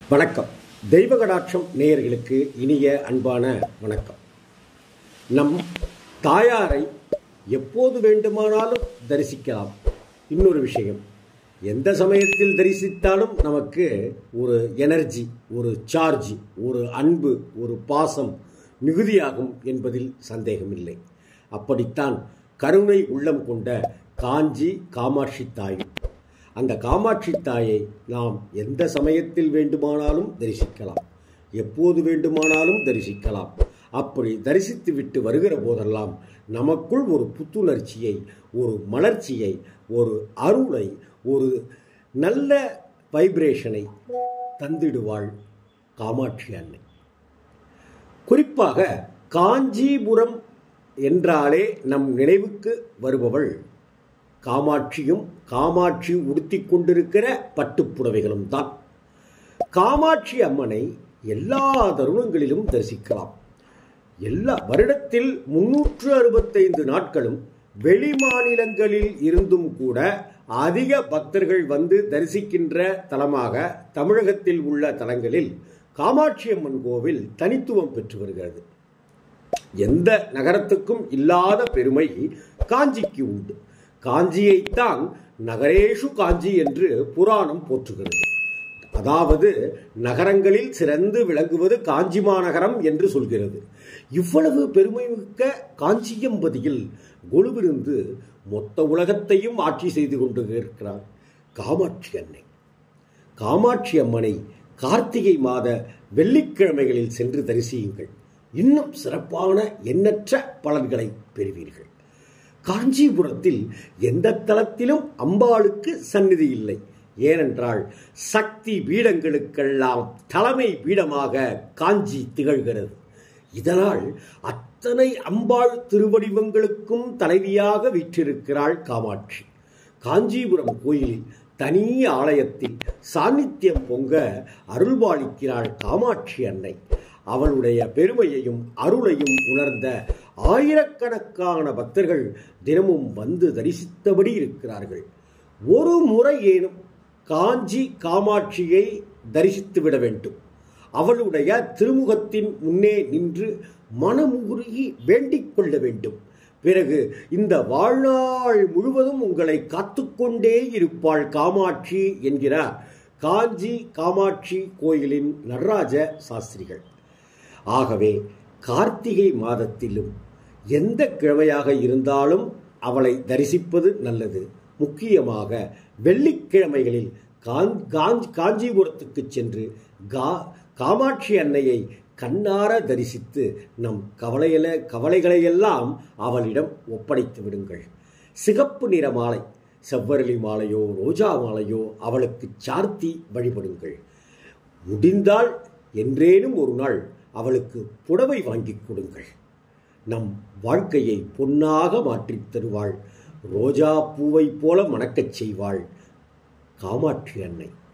வணக்கம் தெய்வ கடாட்சம் நேயர்களுக்கு இனிய அன்பான வணக்கம் நம் தாயாரை எப்போது வேண்டுமானாலும் தரிசிக்கலாம் இன்னொரு விஷயம் எந்த சமயத்தில் தரிசித்தாலும் நமக்கு ஒரு எனர்ஜி ஒரு சார்ஜ் ஒரு அன்பு ஒரு பாசம் மிகுதியாகும் என்பதில் சந்தேகமில்லை அப்படித்தான் கருணை உள்ளம் கொண்ட காஞ்சி காமாட்சி தாயும் அந்த காமாட்சி தாயை நாம் எந்த சமயத்தில் வேண்டுமானாலும் தரிசிக்கலாம் எப்போது வேண்டுமானாலும் தரிசிக்கலாம் அப்படி தரிசித்து விட்டு வருகிற போதெல்லாம் நமக்குள் ஒரு புத்துணர்ச்சியை ஒரு மலர்ச்சியை ஒரு அருளை ஒரு நல்ல வைப்ரேஷனை தந்திடுவாள் காமாட்சி அன்னை குறிப்பாக காஞ்சிபுரம் என்றாலே நம் நினைவுக்கு வருபவள் காமாட்சியும் காமாட்சி உடுத்தி கொண்டிருக்கிற பட்டுப்புடவைகளும் தான் காமாட்சி அம்மனை எல்லா தருணங்களிலும் தரிசிக்கலாம் எல்லா வருடத்தில் முன்னூற்று அறுபத்தைந்து நாட்களும் வெளி மாநிலங்களில் இருந்தும் கூட அதிக பக்தர்கள் வந்து தரிசிக்கின்ற தலமாக தமிழகத்தில் உள்ள தலங்களில் காமாட்சி அம்மன் கோவில் தனித்துவம் பெற்று வருகிறது எந்த நகரத்துக்கும் இல்லாத பெருமை காஞ்சிக்கு உண்டு காஞ்சியைத்தான் நகரேஷு காஞ்சி என்று புராணம் போற்றுகிறது அதாவது நகரங்களில் சிறந்து விளங்குவது காஞ்சி மாநகரம் என்று சொல்கிறது இவ்வளவு பெருமைமிக்க காஞ்சியம்பதியில் கொலுவிருந்து மொத்த உலகத்தையும் ஆட்சி செய்து கொண்டு இருக்கிறார் காமாட்சி அன்னை காமாட்சி அம்மனை கார்த்திகை மாத வெள்ளிக்கிழமைகளில் சென்று தரிசியுங்கள் இன்னும் சிறப்பான எண்ணற்ற பலன்களை பெறுவீர்கள் காஞ்சிபுரத்தில் எந்த தலத்திலும் அம்பாளுக்கு சந்நிதி இல்லை ஏனென்றால் சக்தி பீடங்களுக்கெல்லாம் தலைமை பீடமாக காஞ்சி திகழ்கிறது இதனால் அத்தனை அம்பாள் திருவடிவங்களுக்கும் தலைவியாக வீற்றிருக்கிறாள் காமாட்சி காஞ்சிபுரம் கோயிலில் தனி ஆலயத்தில் சாநித்தியம் பொங்க அருள்பாலிக்கிறாள் காமாட்சி அன்னை அவளுடைய பெருமையையும் அருளையும் உணர்ந்த ஆயிரக்கணக்கான பக்தர்கள் தினமும் வந்து தரிசித்தபடி இருக்கிறார்கள் ஒரு முறை ஏனும் காஞ்சி காமாட்சியை தரிசித்து விட வேண்டும் அவளுடைய திருமுகத்தின் முன்னே நின்று மனமுருகி வேண்டிக் கொள்ள வேண்டும் பிறகு இந்த வாழ்நாள் முழுவதும் உங்களை காத்துக்கொண்டே இருப்பாள் காமாட்சி என்கிறார் காஞ்சி காமாட்சி கோயிலின் நடராஜ சாஸ்திரிகள் ஆகவே கார்த்திகை மாதத்திலும் எந்த கிழமையாக இருந்தாலும் அவளை தரிசிப்பது நல்லது முக்கியமாக வெள்ளிக்கிழமைகளில் காஞ்சி காஞ்சிபுரத்துக்கு சென்று கா காமாட்சி அன்னையை கண்ணார தரிசித்து நம் கவலையில கவலைகளையெல்லாம் அவளிடம் ஒப்படைத்து விடுங்கள் சிகப்பு நிற மாலை செவ்வரளி மாலையோ ரோஜா மாலையோ அவளுக்கு சார்த்தி வழிபடுங்கள் முடிந்தால் என்றேனும் ஒரு நாள் அவளுக்கு புடவை வாங்கிக் கொடுங்கள் நம் வாழ்க்கையை பொன்னாக மாற்றித் தருவாள் ரோஜா பூவை போல மணக்கச் செய்வாள் காமாட்சி அன்னை